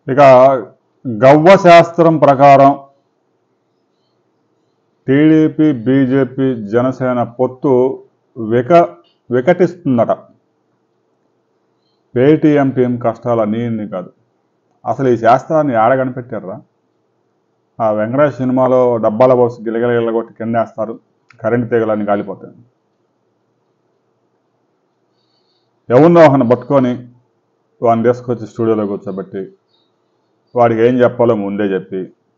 ఇక గవ్వ శాస్త్రం ప్రకారం టీడీపీ బీజేపీ జనసేన పొత్తు విక వికటిస్తుందట పేటీఎం టీం కష్టాలు అన్నీ ఇన్ని కాదు అసలు ఈ శాస్త్రాన్ని ఆడ కనిపెట్టారా ఆ వెంకటేష్ సినిమాలో డబ్బాల పోసి గిలగిల కొట్టి కిందేస్తారు కరెంట్ తీగలన్నీ కాలిపోతాయి ఎవరినో ఒకరిని పట్టుకొని వాడిని తీసుకొచ్చి స్టూడియోలో కూర్చోబెట్టి వాడికి ఏం చెప్పాలో ముందే చెప్పి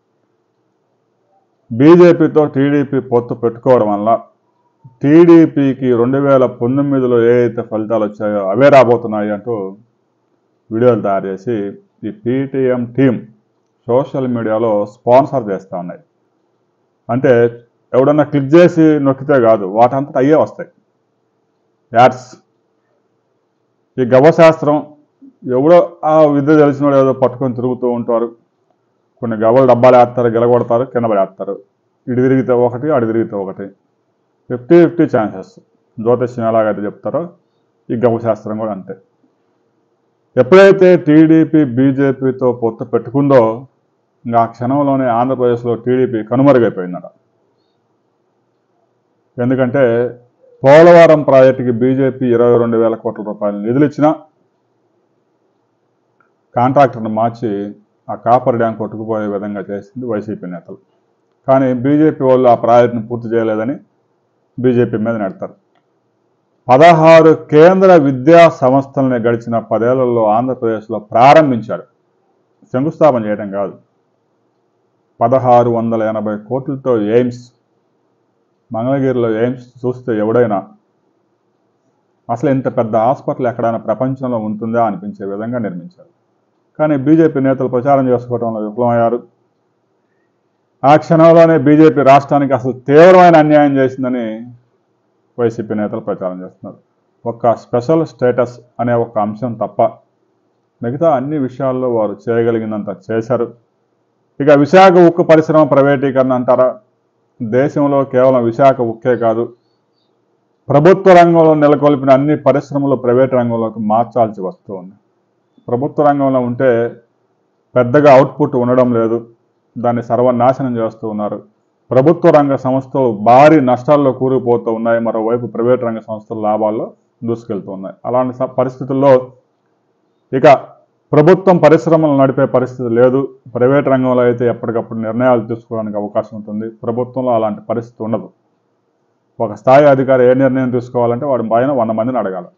బీజేపీతో టీడీపీ పొత్తు పెట్టుకోవడం వల్ల టీడీపీకి రెండు వేల పంతొమ్మిదిలో ఏ అయితే ఫలితాలు వచ్చాయో అవే రాబోతున్నాయి అంటూ వీడియోలు తయారు చేసి ఈ పీటీఎం టీం సోషల్ మీడియాలో స్పాన్సర్ చేస్తూ ఉన్నాయి అంటే ఎవడన్నా క్లిక్ చేసి నొక్కితే కాదు వాటంతట అయ్యే వస్తాయి యాడ్స్ ఈ గవ్వశాస్త్రం ఎవడో ఆ విద్య తెలిసినోడు ఏదో పట్టుకొని తిరుగుతూ ఉంటారు కొన్ని గవ్వలు డబ్బాలు వేస్తారు గెలగొడతారు కింద పడేస్తారు ఇటు తిరిగితే ఒకటి అటు తిరిగితే ఒకటి ఫిఫ్టీ ఫిఫ్టీ ఛాన్సెస్ జ్యోతిష్యం ఎలాగైతే చెప్తారో ఈ గవ్వశాస్త్రం కూడా అంతే ఎప్పుడైతే టీడీపీ బీజేపీతో పొత్తు పెట్టుకుందో ఇంకా ఆ క్షణంలోనే ఆంధ్రప్రదేశ్లో టీడీపీ కనుమరుగైపోయిందట ఎందుకంటే పోలవరం ప్రాజెక్టుకి బీజేపీ ఇరవై రెండు వేల కోట్ల రూపాయలు నిధులు ఇచ్చినా కాంట్రాక్టర్ను మార్చి ఆ కాపర్ డ్యాం కొట్టుకుపోయే విధంగా చేసింది వైసీపీ నేతలు కానీ బీజేపీ వాళ్ళు ఆ ప్రాజెక్టును పూర్తి చేయలేదని బీజేపీ మీద నెడతారు పదహారు కేంద్ర విద్యా సంస్థల్ని గడిచిన పదేళ్లలో ఆంధ్రప్రదేశ్లో ప్రారంభించాడు శంకుస్థాపన చేయడం కాదు పదహారు వందల ఎనభై కోట్లతో ఎయిమ్స్ మంగళగిరిలో ఎయిమ్స్ చూస్తే ఎవడైనా అసలు ఇంత పెద్ద హాస్పిటల్ ఎక్కడైనా ప్రపంచంలో ఉంటుందా అనిపించే విధంగా నిర్మించారు కానీ బీజేపీ నేతలు ప్రచారం చేసుకోవడంలో విఫలమయ్యారు ఆ క్షణంలోనే బీజేపీ రాష్ట్రానికి అసలు తీవ్రమైన అన్యాయం చేసిందని వైసీపీ నేతలు ప్రచారం చేస్తున్నారు ఒక్క స్పెషల్ స్టేటస్ అనే ఒక అంశం తప్ప మిగతా అన్ని విషయాల్లో వారు చేయగలిగినంత చేశారు ఇక విశాఖ ఉక్కు పరిశ్రమ ప్రైవేటీకరణ అంటారా దేశంలో కేవలం విశాఖ ఉక్కే కాదు ప్రభుత్వ రంగంలో నెలకొల్పిన అన్ని పరిశ్రమలు ప్రైవేట్ రంగంలోకి మార్చాల్సి వస్తూ ఉంది ప్రభుత్వ రంగంలో ఉంటే పెద్దగా అవుట్పుట్ ఉండడం లేదు దాన్ని సర్వనాశనం చేస్తూ ఉన్నారు ప్రభుత్వ రంగ సంస్థలు భారీ నష్టాల్లో కూరుకుపోతూ ఉన్నాయి మరోవైపు ప్రైవేట్ రంగ సంస్థలు లాభాల్లో దూసుకెళ్తూ ఉన్నాయి అలాంటి స- పరిస్థితుల్లో ఇక ప్రభుత్వం పరిశ్రమలు నడిపే పరిస్థితి లేదు ప్రైవేట్ రంగంలో అయితే ఎప్పటికప్పుడు నిర్ణయాలు తీసుకోవడానికి అవకాశం ఉంటుంది ప్రభుత్వంలో అలాంటి పరిస్థితి ఉండదు ఒక స్థాయి అధికారి ఏ నిర్ణయం తీసుకోవాలంటే వాడి పైన వంద మందిని అడగాలి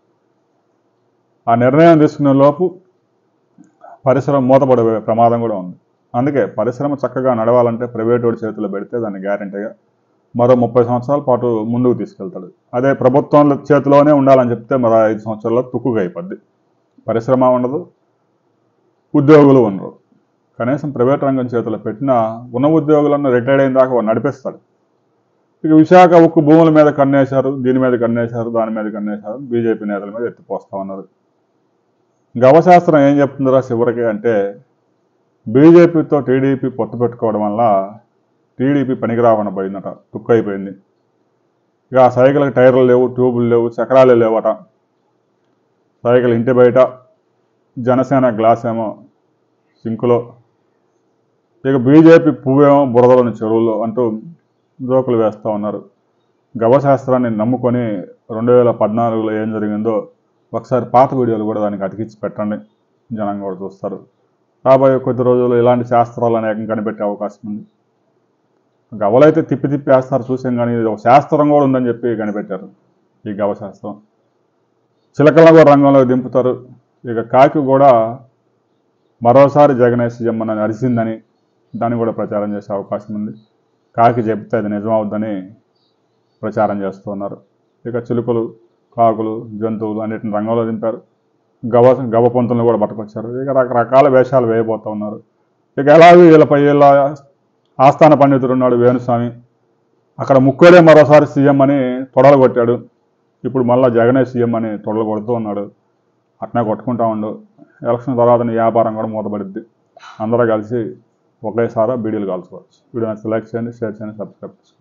ఆ నిర్ణయం తీసుకునే లోపు పరిశ్రమ మూతపడే ప్రమాదం కూడా ఉంది అందుకే పరిశ్రమ చక్కగా నడవాలంటే ప్రైవేట్ వాడి చేతిలో పెడితే దాన్ని గ్యారంటీగా మరో ముప్పై సంవత్సరాల పాటు ముందుకు తీసుకెళ్తాడు అదే ప్రభుత్వం చేతిలోనే ఉండాలని చెప్తే మరో ఐదు సంవత్సరాల్లో తుక్కుగా అయిపోద్ది పరిశ్రమ ఉండదు ఉద్యోగులు ఉండరు కనీసం ప్రైవేట్ రంగం చేతిలో పెట్టినా ఉన్న ఉద్యోగులను రిటైర్డ్ అయిన దాకా వాడు నడిపిస్తాడు ఇక విశాఖ ఉక్కు భూముల మీద కన్నేశారు దీని మీద కన్నేశారు దాని మీద కన్నేశారు బీజేపీ నేతల మీద ఎత్తిపోస్తా ఉన్నారు గవశాస్త్రం ఏం చెప్తుందిరా చివరికి అంటే బీజేపీతో టీడీపీ పొత్తు పెట్టుకోవడం వల్ల టీడీపీ పనికిరాకుండా పోయిందట తుక్కు అయిపోయింది ఇక ఆ సైకిల్కి టైర్లు లేవు ట్యూబులు లేవు చక్రాలు లేవట సైకిల్ ఇంటి బయట జనసేన గ్లాస్ ఏమో సింకులో ఇక బీజేపీ పువ్వేమో బురదలోని చెరువుల్లో అంటూ జోకులు వేస్తూ ఉన్నారు గవశాస్త్రాన్ని నమ్ముకొని రెండు వేల పద్నాలుగులో ఏం జరిగిందో ఒకసారి పాత వీడియోలు కూడా దానికి అతికించి పెట్టండి జనం కూడా చూస్తారు రాబోయే కొద్ది రోజుల్లో ఇలాంటి శాస్త్రాలు అనేకం కనిపెట్టే అవకాశం ఉంది గవలైతే తిప్పి తిప్పి వేస్తారు చూసాం కానీ ఇది ఒక శాస్త్రం కూడా ఉందని చెప్పి కనిపెట్టారు ఈ గవశాస్త్రం చిలకలను కూడా రంగంలోకి దింపుతారు ఇక కాకి కూడా మరోసారి జగనే సీఎం అని అరిసిందని దాన్ని కూడా ప్రచారం చేసే అవకాశం ఉంది కాకి చెప్తే అది నిజమవుద్దని ప్రచారం చేస్తున్నారు ఇక చిలుకలు కాకులు జంతువులు అన్నిటిని రంగంలో దింపారు గవ గవ పొంతులను కూడా పట్టుకొచ్చారు ఇక రకరకాల వేషాలు వేయబోతూ ఉన్నారు ఇక ఎలాగో వీళ్ళపై వీళ్ళ ఆస్థాన పండితుడు ఉన్నాడు వేణుస్వామి అక్కడ ముక్కోడే మరోసారి సీఎం అని తొడలు కొట్టాడు ఇప్పుడు మళ్ళీ జగనే సీఎం అని తొడలు కొడుతూ ఉన్నాడు అట్నే కొట్టుకుంటా ఉండు ఎలక్షన్ తర్వాత నీ వ్యాపారం కూడా మూతపడిద్ది అందరూ కలిసి ఒకేసారి బీడీలు కాల్చుకోవచ్చు వీడియో నచ్చితే లైక్ చేయండి షేర్ చేయండి సబ్స్క్రైబ్ చేసుకోండి